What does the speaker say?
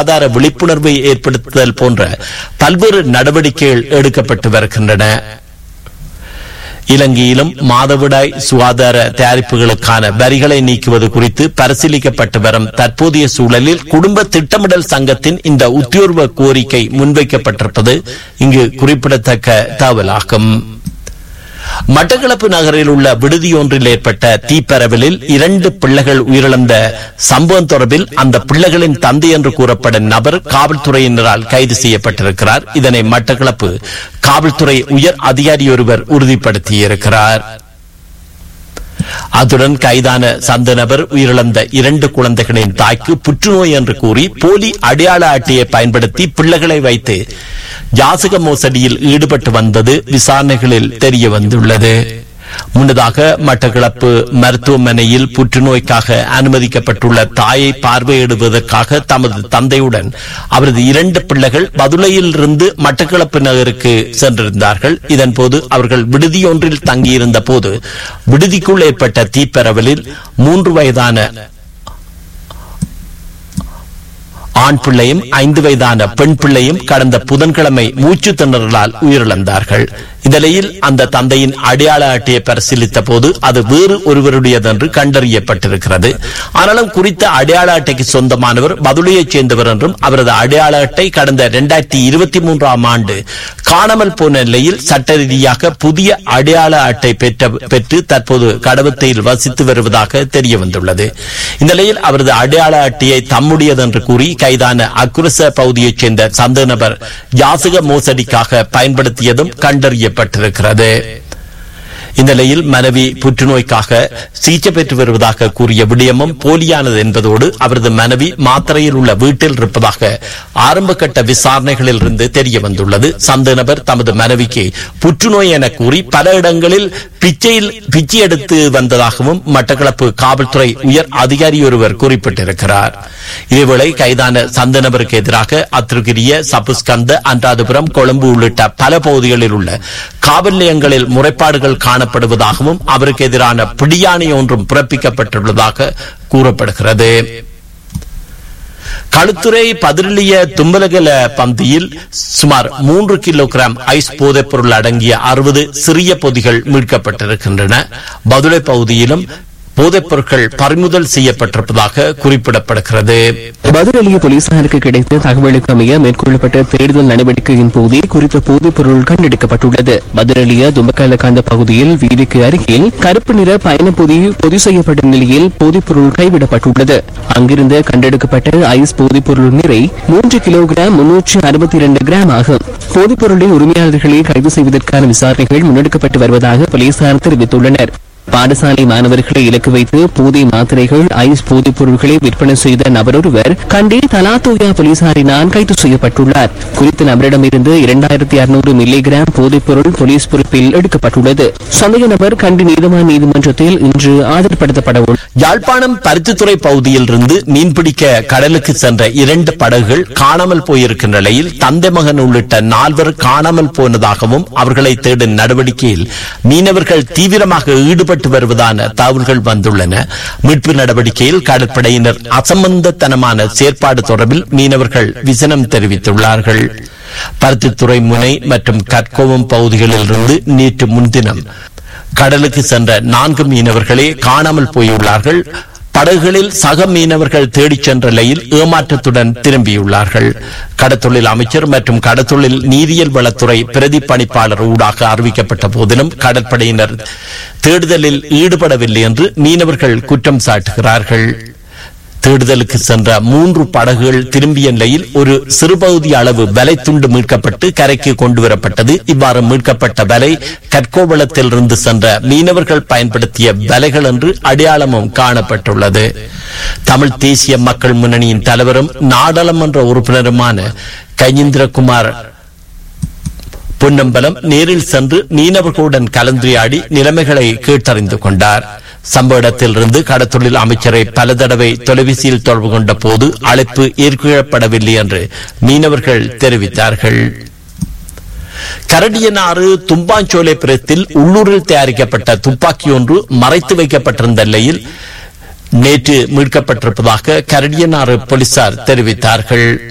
சுகாதார விழிப்புணர்வை ஏற்படுத்துதல் போன்ற பல்வேறு நடவடிக்கைகள் எடுக்கப்பட்டு வருகின்றன இலங்கையிலும் மாதவிடாய் சுகாதார தயாரிப்புகளுக்கான வரிகளை நீக்குவது குறித்து பரிசீலிக்கப்பட்டு வரும் தற்போதைய சூழலில் குடும்ப திட்டமிடல் சங்கத்தின் இந்த உத்தியோர்வ கோரிக்கை முன்வைக்கப்பட்டிருப்பது இங்கு குறிப்பிடத்தக்க தகவலாகும் மட்டக்களப்பு நகரில் உள்ள விடுதியொன்றில் ஏற்பட்ட தீப்பரவலில் இரண்டு பிள்ளைகள் உயிரிழந்த சம்பவம் தொடர்பில் அந்த பிள்ளைகளின் தந்தை என்று கூறப்படும் நபர் காவல்துறையினரால் கைது செய்யப்பட்டிருக்கிறார் இதனை மட்டக்களப்பு காவல்துறை உயர் அதிகாரி ஒருவர் உறுதிப்படுத்தியிருக்கிறார் அத்துடன் கைதான சந்த நபர் உயிரிழந்த இரண்டு குழந்தைகளின் தாய்க்கு புற்றுநோய் என்று கூறி போலி அடையாள அட்டையை பயன்படுத்தி பிள்ளைகளை வைத்து ஜாசக மோசடியில் ஈடுபட்டு வந்தது விசாரணைகளில் தெரிய வந்துள்ளது முன்னதாக மட்டக்களப்பு மருத்துவமனையில் புற்றுநோய்க்காக அனுமதிக்கப்பட்டுள்ள தாயை பார்வையிடுவதற்காக தமது தந்தையுடன் அவரது இரண்டு பிள்ளைகள் பதுளையில் இருந்து மட்டக்களப்பு நகருக்கு சென்றிருந்தார்கள் இதன்போது அவர்கள் விடுதியொன்றில் தங்கியிருந்த போது விடுதிக்குள் ஏற்பட்ட தீப்பரவலில் மூன்று வயதான ஆண் பிள்ளையும் ஐந்து வயதான பெண் பிள்ளையும் கடந்த புதன்கிழமை மூச்சு திணறலால் உயிரிழந்தார்கள் இந்நிலையில் அந்த தந்தையின் அடையாள அட்டையை பரிசீலித்த போது அது வேறு ஒருவருடையதென்று கண்டறியப்பட்டிருக்கிறது ஆனாலும் குறித்த அடையாள அட்டைக்கு சொந்தமானவர் பதுளையைச் சேர்ந்தவர் என்றும் அவரது அடையாள அட்டை கடந்த இரண்டாயிரத்தி இருபத்தி மூன்றாம் ஆண்டு காணாமல் போன நிலையில் சட்ட ரீதியாக புதிய அடையாள அட்டை பெற்ற பெற்று தற்போது கடவத்தையில் வசித்து வருவதாக தெரிய வந்துள்ளது இந்நிலையில் அவரது அடையாள அட்டையை தம்முடையது என்று கூறி கைதான அக்குரச பகுதியைச் சேர்ந்த சந்த நபர் யாசக மோசடிக்காக பயன்படுத்தியதும் கண்டறியப்பட்டிருக்கிறது இந்நிலையில் மனைவி புற்றுநோய்க்காக சிகிச்சை பெற்று வருவதாக கூறிய விடயமும் போலியானது என்பதோடு அவரது மனைவி மாத்திரையில் உள்ள வீட்டில் இருப்பதாக ஆரம்ப கட்ட விசாரணைகளில் இருந்து தெரிய வந்துள்ளது சந்த நபர் தமது மனைவிக்கு புற்றுநோய் என கூறி பல இடங்களில் பிச்சையில் பிச்சை எடுத்து வந்ததாகவும் மட்டக்களப்பு காவல்துறை உயர் அதிகாரி ஒருவர் குறிப்பிட்டிருக்கிறார் இதேவேளை கைதான சந்த நபருக்கு எதிராக அத்திருக்கிரிய சப்புஸ்கந்த அன்றாதபுரம் கொழும்பு உள்ளிட்ட பல பகுதிகளில் உள்ள காவல் நிலையங்களில் முறைப்பாடுகள் காணப்படுவதாகவும் அவருக்கு எதிரான பிடியாணை ஒன்றும் பிறப்பிக்கப்பட்டுள்ளதாக கூறப்படுகிறது களுத்துறை பதிரளிய தும்பலகல பந்தியில் சுமார் மூன்று கிலோகிராம் ஐஸ் போதைப் பொருள் அடங்கிய அறுபது சிறிய பொதிகள் மீட்கப்பட்டிருக்கின்றன பதுளை பகுதியிலும் போதைப் பொருட்கள் பறிமுதல் செய்யப்பட்டிருப்பதாக குறிப்பிடப்படுகிறது பதிலளிய போலீசாருக்கு கிடைத்த தகவலுக்கு அமைய மேற்கொள்ளப்பட்ட தேடுதல் நடவடிக்கையின் போதே குறித்த போதைப் பொருள் கண்டெடுக்கப்பட்டுள்ளது பதிலளிய தும்பக்காலக்காந்த பகுதியில் வீதிக்கு அருகில் கருப்பு நிற பயணப்பொதி பொதி செய்யப்பட்ட நிலையில் போதைப் பொருள் கைவிடப்பட்டுள்ளது அங்கிருந்து கண்டெடுக்கப்பட்ட ஐஸ் போதைப் பொருள் நிறை மூன்று கிலோகிராம் முன்னூற்று அறுபத்தி இரண்டு கிராம் ஆகும் போதைப் பொருளின் உரிமையாளர்களை கைது செய்வதற்கான விசாரணைகள் முன்னெடுக்கப்பட்டு வருவதாக போலீசார் தெரிவித்துள்ளனர் பாடசாலை மாணவர்களை இலக்கு வைத்து போதை மாத்திரைகள் ஐஸ் போதைப் பொருட்களை விற்பனை செய்த நபரொருவர் கண்டி தலாத்தோயா போலீசாரினால் கைது செய்யப்பட்டுள்ளார் குறித்த நபரிடமிருந்து இரண்டாயிரத்தி அறுநூறு மில்லிகிராம் போதைப் பொருள் போலீஸ் பொறுப்பில் எடுக்கப்பட்டுள்ளது சந்தேக நபர் கண்டி நீதிவான் நீதிமன்றத்தில் இன்று ஆஜர்படுத்தப்பட உள்ளார் யாழ்ப்பாணம் பருத்தித்துறை பகுதியில் இருந்து மீன்பிடிக்க கடலுக்கு சென்ற இரண்டு படகுகள் காணாமல் போயிருக்கின்ற நிலையில் தந்தை மகன் உள்ளிட்ட நால்வர் காணாமல் போனதாகவும் அவர்களை தேடும் நடவடிக்கையில் மீனவர்கள் தீவிரமாக ஈடுபட்டு வருவதான தகவல்கள் வந்துள்ளன மீட்பு நடவடிக்கையில் கடற்படையினர் அசம்பந்தத்தனமான செயற்பாடு தொடர்பில் மீனவர்கள் விசனம் தெரிவித்துள்ளார்கள் பருத்தித்துறை முனை மற்றும் கற்கோவம் பகுதிகளில் இருந்து நேற்று முன்தினம் கடலுக்கு சென்ற நான்கு மீனவர்களே காணாமல் போயுள்ளார்கள் படகுகளில் சக மீனவர்கள் தேடிச் சென்ற நிலையில் ஏமாற்றத்துடன் திரும்பியுள்ளார்கள் கடத்தொழில் அமைச்சர் மற்றும் கடத்தொழில் நீரியல் வளத்துறை பிரதி பணிப்பாளர் ஊடாக அறிவிக்கப்பட்ட போதிலும் கடற்படையினர் தேடுதலில் ஈடுபடவில்லை என்று மீனவர்கள் குற்றம் சாட்டுகிறார்கள் தேடுதலுக்கு சென்ற மூன்று படகுகள் திரும்பிய நிலையில் ஒரு சிறுபகுதி அளவு வலை துண்டு மீட்கப்பட்டு கரைக்கு கொண்டு வரப்பட்டது இவ்வாறு மீட்கப்பட்ட வலை கற்கோவளத்தில் இருந்து சென்ற மீனவர்கள் பயன்படுத்திய வலைகள் என்று அடையாளமும் காணப்பட்டுள்ளது தமிழ் தேசிய மக்கள் முன்னணியின் தலைவரும் நாடாளுமன்ற உறுப்பினருமான கஜேந்திரகுமார் பொன்னம்பலம் நேரில் சென்று மீனவர்களுடன் கலந்துரையாடி நிலைமைகளை கேட்டறிந்து கொண்டார் சம்பவ இடத்திலிருந்து கடத்தொழில் அமைச்சரை பல தடவை தொலைபேசியில் தொடர்பு கொண்ட போது அழைப்பு ஏற்கப்படவில்லை என்று மீனவர்கள் தெரிவித்தார்கள் கரடியனாறு தும்பாஞ்சோலை பிரத்தில் உள்ளூரில் தயாரிக்கப்பட்ட துப்பாக்கி ஒன்று மறைத்து வைக்கப்பட்டிருந்த நிலையில் நேற்று மீட்கப்பட்டிருப்பதாக கரடியனாறு போலீசார் தெரிவித்தார்கள்